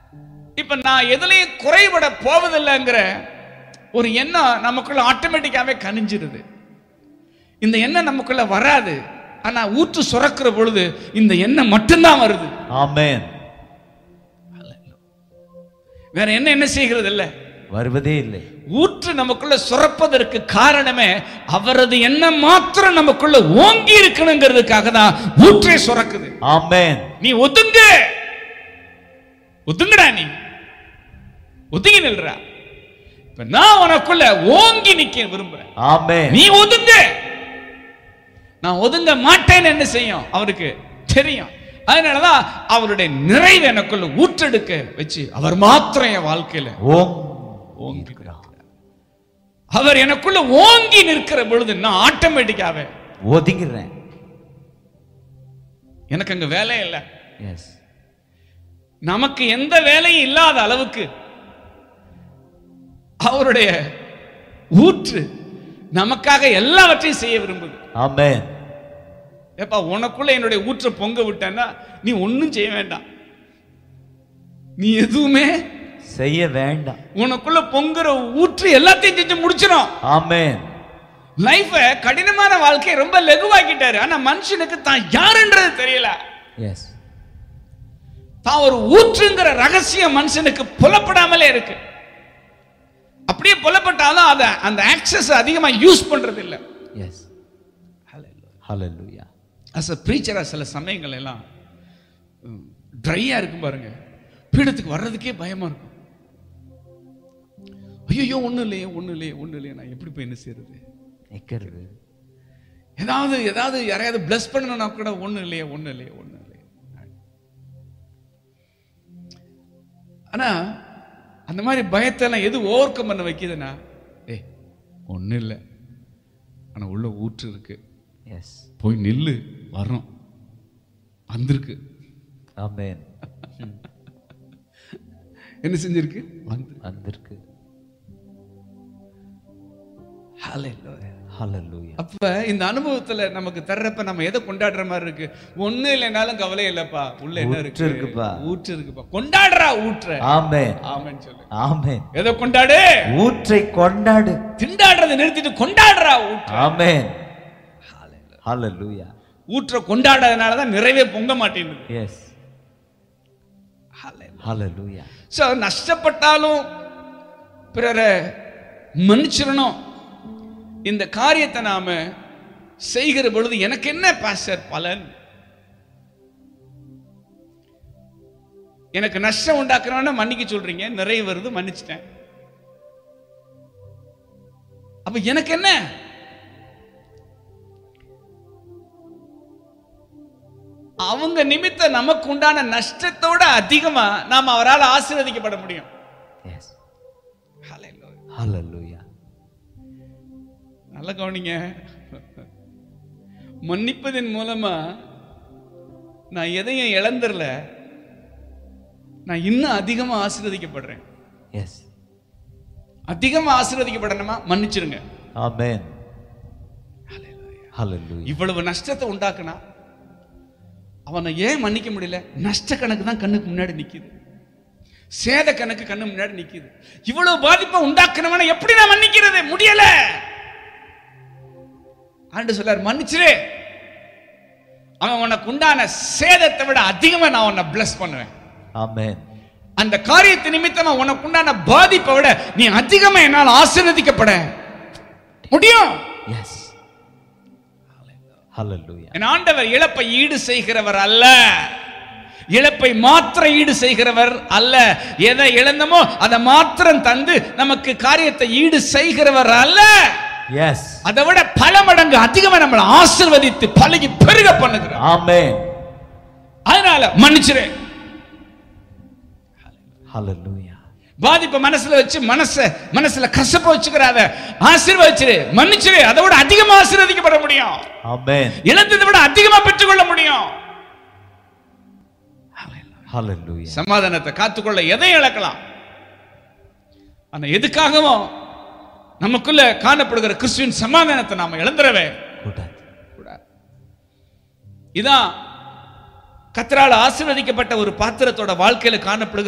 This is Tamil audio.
இப்ப நான் எதுலயும் குறைபட போவதில்லைங்கிற ஒரு எண்ணம் நமக்குள்ள ஆட்டோமேட்டிக்காவே கனிஞ்சிருது இந்த எண்ணம் நமக்குள்ள வராது ஆனா ஊற்று சுரக்கிற பொழுது இந்த எண்ணம் மட்டும்தான் வருது ஆமென் வேற என்ன என்ன செய்கிறது இல்ல வருவதே இல்லை ஊற்று நமக்குள்ள சுரப்பதற்கு காரணமே அவரது எண்ணம் மாத்திரம் நமக்குள்ள ஓங்கி இருக்கணுங்கிறதுக்காக தான் ஊற்றே சுரக்குது ஆமென் நீ ஒதுங்க ஒதுங்கடா நீ ஒதுங்கி நில்றா இப்ப நான் உனக்குள்ள ஓங்கி நிக்க விரும்புறேன் ஆமென் நீ ஒதுங்க நான் ஒதுங்க மாட்டேன்னு என்ன செய்யும் அவருக்கு தெரியும் அதனாலதான் அவருடைய நிறைவு எனக்குள்ள ஊற்றெடுக்க வச்சு அவர் மாத்திரம் என் வாழ்க்கையில ஓம் ஓங்கி அவர் எனக்குள்ள ஓங்கி நிற்கிற பொழுது நான் ஆட்டோமேட்டிக்காவே ஒதுங்கிறேன் எனக்கு அங்க வேலை இல்லை எஸ் நமக்கு எந்த வேலையும் இல்லாத அளவுக்கு அவருடைய ஊற்று நமக்காக எல்லாவற்றையும் செய்ய விரும்புது ஆமென் ஏப்பா உனக்குள்ள என்னுடைய ஊற்றை பொங்க விட்டேன்னா நீ ஒண்ணும் செய்ய வேண்டாம் நீ எதுவுமே செய்ய வேண்டாம் உனக்குள்ள பொங்குற ஊற்று எல்லாத்தையும் செஞ்சு முடிச்சிடும் ஆமென் லைஃப கடினமான வாழ்க்கையை ரொம்ப லகுவாக்கிட்டாரு ஆனா மனுஷனுக்கு தான் யாருன்றது தெரியல எஸ் தான் ஒரு ஊற்றுங்கிற ரகசியம் மனுஷனுக்கு புலப்படாமலே இருக்கு அப்படியே புலப்பட்டாலும் அதை அந்த ஆக்சஸ் அதிகமா யூஸ் பண்றது இல்ல எஸ் ஹalleluya அஸ் அ ப்ரீச்சரா சில சமயங்கள் எல்லாம் ட்ரையா இருக்கும் பாருங்க பீடத்துக்கு வர்றதுக்கே பயமா இருக்கும் ஐயோ ஒண்ணும் இல்லையே ஒண்ணும் இல்லையே ஒண்ணும் இல்லையே நான் எப்படி போய் என்ன செய்யறது நிக்கிறது ஏதாவது ஏதாவது யாரையாவது பிளஸ் பண்ணணும்னா கூட ஒண்ணும் இல்லையே ஒண்ணும் இல்லையே ஒண்ணும் இல்லையே ஆனா அந்த மாதிரி பயத்தை எல்லாம் எது ஓவர் கம் பண்ண வைக்குதுன்னா ஏய் ஒண்ணும் இல்லை ஆனா உள்ள ஊற்று இருக்கு எஸ் போய் நில்லு வர்றோம் வந்திருக்கு ஆமென் என்ன செஞ்சிருக்கு வந்து வந்திருக்கு Hallelujah. ஹalleluya அப்ப இந்த அனுபவத்துல நமக்கு தர்றப்ப நம்ம எதை கொண்டாடுற மாதிரி இருக்கு ஒண்ணு இல்லைனாலும் கவலை இல்லப்பா உள்ள என்ன ஊற்று இருக்கு இருக்குப்பா. ஊற்று இருக்குப்பா கொண்டாடுறா ஊற்ற ஆமென் ஆமென்னு சொல்லு ஆமென் எதை கொண்டாடு ஊற்றை கொண்டாடு திண்டாடுறதை நிறுத்திட்டு கொண்டாடுறா ஊற்ற ஆமென் ஹalleluya ஊற்ற கொண்டாடாதனால தான் நிறைவே பொங்க மாட்டேங்குது எஸ் ஹalleluya ஸோ நஷ்டப்பட்டாலும் பிறரை மன்னிச்சிடணும் இந்த காரியத்தை நாம செய்கிற பொழுது எனக்கு என்ன பாஸ்டர் பலன் எனக்கு நஷ்டம் உண்டாக்குறவன மன்னிக்க சொல்றீங்க நிறைய வருது மன்னிச்சிட்டேன் அப்ப எனக்கு என்ன அவங்க நிமித்த நமக்கு உண்டான நஷ்டத்தோட அதிகமா நாம் அவரால் ஆசீர்வதிக்கப்பட முடியும் எஸ் Hallelujah. ஹalleluya நல்ல கவனிங்க மன்னிப்பதன் மூலமா நான் எதையும் இழந்துடல நான் இன்னும் அதிகமா ஆசீர்வதிக்கப்படுறேன் எஸ் அதிகமா ஆசீர்வதிக்கப்படணுமா மன்னிச்சிருங்க ஆமென் ஹalleluya இவ்வளவு நஷ்டத்தை உண்டாக்குனா அவனை ஏன் மன்னிக்க முடியல நஷ்ட கணக்கு தான் கண்ணுக்கு முன்னாடி நிக்குது சேத கணக்கு கண்ணு முன்னாடி நிக்குது இவ்வளவு பாதிப்பை உண்டாக்குனவனை எப்படி நான் மன்னிக்கிறது முடியல ஆண்டு சொல்லார் மன்னிச்சிரு அவன் உனக்கு உண்டான சேதத்தை விட அதிகமா நான் உன்னை bless பண்ணுவேன் ஆமென் அந்த காரியத்தை நிமித்தமா உனக்கு உண்டான பாதிப்பை விட நீ அதிகமா என்னால் ஆசீர்வதிக்கப்பட முடியும் எஸ் ஹalleluya என் ஆண்டவர் இழப்பை ஈடு செய்கிறவர் அல்ல இழப்பை மாத்திர ஈடு செய்கிறவர் அல்ல எதை இழந்தமோ அதை மாத்திரம் தந்து நமக்கு காரியத்தை ஈடு செய்கிறவர் அல்ல எஸ் அதை விட பல மடங்கு அதிகமா நம்மளை ஆசிர்வதித்து பழகி பெருக பண்ணுகிறார் ஆமென் அதனால மன்னிச்சிரு ஹalleluya பாதிப்பை மனசுல வச்சு மனச மனசுல கசப்ப வச்சுக்கிறாத ஆசீர்வதிச்சிரு மன்னிச்சிரு அதை விட அதிகமா ஆசீர்வதிக்கப்பட முடியும் ஆமென் இழந்ததை விட அதிகமா பெற்றுக்கொள்ள முடியும் ஹalleluya சமாதானத்தை காத்துக்கொள்ள எதை இழக்கலாம் ஆனா எதுக்காகவும் நமக்குள்ள காணப்படுகிற கிறிஸ்துவின் சமாதானத்தை நாம இழந்துடவே கூடாது கூடாது இதான் கத்தரால் ஆசீர்வதிக்கப்பட்ட ஒரு பாத்திரத்தோட வாழ்க்கையில காணப்படுகிற